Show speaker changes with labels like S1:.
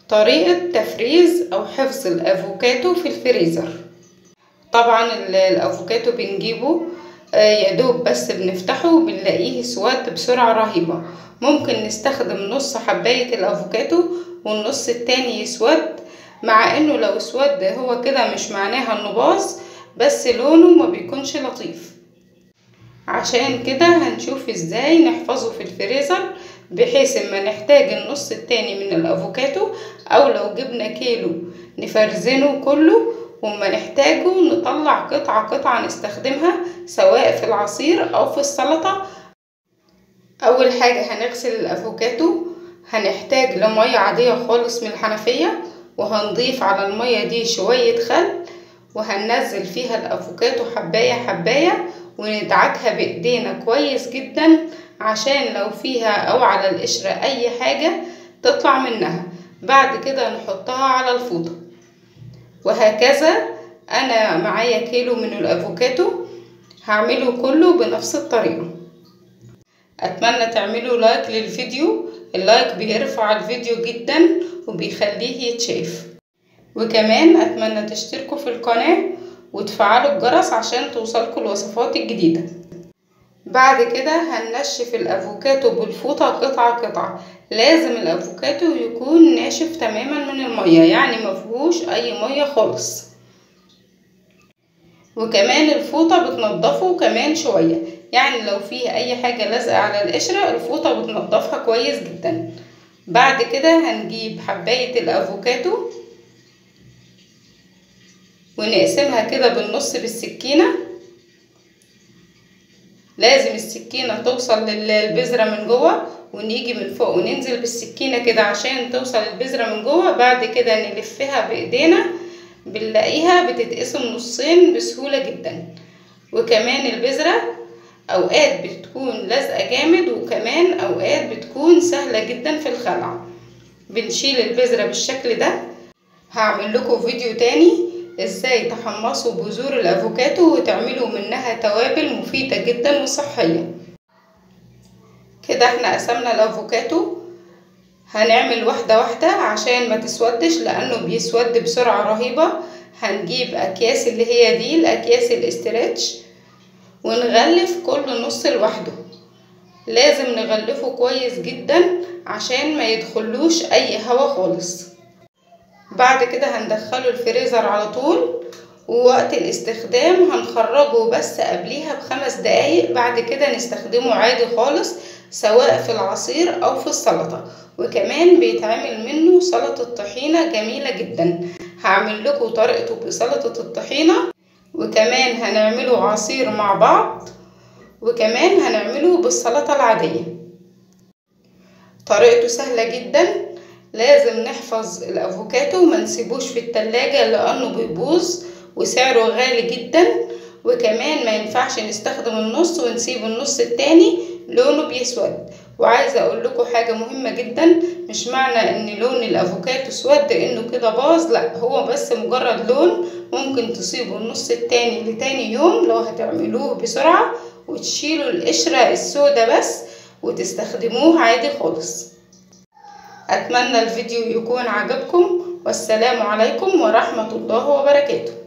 S1: طريقة تفريز أو حفظ الأفوكاتو في الفريزر طبعا الأفوكاتو بنجيبه يدوب بس بنفتحه بنلاقيه اسود بسرعة رهيبة ممكن نستخدم نص حباية الأفوكاتو والنص التاني يسود مع انه لو اسود هو كده مش معناها انه باظ بس لونه ما بيكونش لطيف عشان كده هنشوف ازاي نحفظه في الفريزر بحيث اما نحتاج النص التاني من الافوكاتو او لو جبنا كيلو نفرزنه كله وما نحتاجه نطلع قطعة قطعة نستخدمها سواء في العصير او في السلطة اول حاجة هنغسل الافوكاتو هنحتاج لمية عادية خالص من الحنفية وهنضيف على المية دي شوية خل وهننزل فيها الافوكاتو حباية حباية وندعكها بايدينا كويس جدا عشان لو فيها او على القشرة اي حاجة تطلع منها بعد كده نحطها على الفوطة وهكذا انا معايا كيلو من الافوكاتو هعمله كله بنفس الطريقة اتمنى تعملوا لايك للفيديو اللايك بيرفع الفيديو جدا وبيخليه يتشاف وكمان اتمنى تشتركوا في القناة وتفعلوا الجرس عشان توصلكوا الوصفات الجديدة بعد كده هننشف الافوكاتو بالفوطة قطعة قطعة لازم الافوكاتو يكون ناشف تماما من المية يعني مفيهوش اي مية خالص وكمان الفوطة بتنضفه كمان شوية يعني لو فيه اي حاجة لازقة على القشرة الفوطة بتنضفها كويس جدا بعد كده هنجيب حباية الافوكاتو ونقسمها كده بالنص بالسكينة لازم السكينة توصل للبذرة من جوه ونيجي من فوق وننزل بالسكينة كده عشان توصل البذرة من جوه بعد كده نلفها بايدينا بنلاقيها بتتقسم نصين بسهولة جدا وكمان البذرة اوقات بتكون لازقة جامد وكمان اوقات بتكون سهلة جدا في الخلع بنشيل البذرة بالشكل ده هعمل لكم فيديو تاني ازاي تحمصوا بذور الافوكاتو وتعملوا منها توابل مفيدة جدا وصحية كده احنا قسمنا الافوكاتو هنعمل واحدة واحدة عشان ما تسودش لانه بيسود بسرعة رهيبة هنجيب اكياس اللي هي دي الاكياس الاسترتش ونغلف كل نص لوحده لازم نغلفه كويس جدا عشان ما يدخلوش اي هوا خالص بعد كده هندخله الفريزر على طول ووقت الاستخدام هنخرجه بس قبليها بخمس دقايق بعد كده نستخدمه عادي خالص سواء في العصير او في السلطة وكمان بيتعمل منه سلطة طحينة جميلة جدا هعمل لكم طريقته بسلطة الطحينة وكمان هنعمله عصير مع بعض وكمان هنعمله بالسلطة العادية طريقته سهلة جدا لازم نحفظ الافوكاتو ما نسيبوش في التلاجة لانه بيبوظ وسعره غالي جدا وكمان ما ينفعش نستخدم النص ونسيب النص التاني لونه بيسود وعايزه اقول لكم حاجه مهمه جدا مش معنى ان لون الافوكاتو اسود انه كده باظ لا هو بس مجرد لون ممكن تصيبوا النص التاني لتاني يوم لو هتعملوه بسرعه وتشيلوا القشره السوداء بس وتستخدموه عادي خالص أتمنى الفيديو يكون عجبكم والسلام عليكم ورحمة الله وبركاته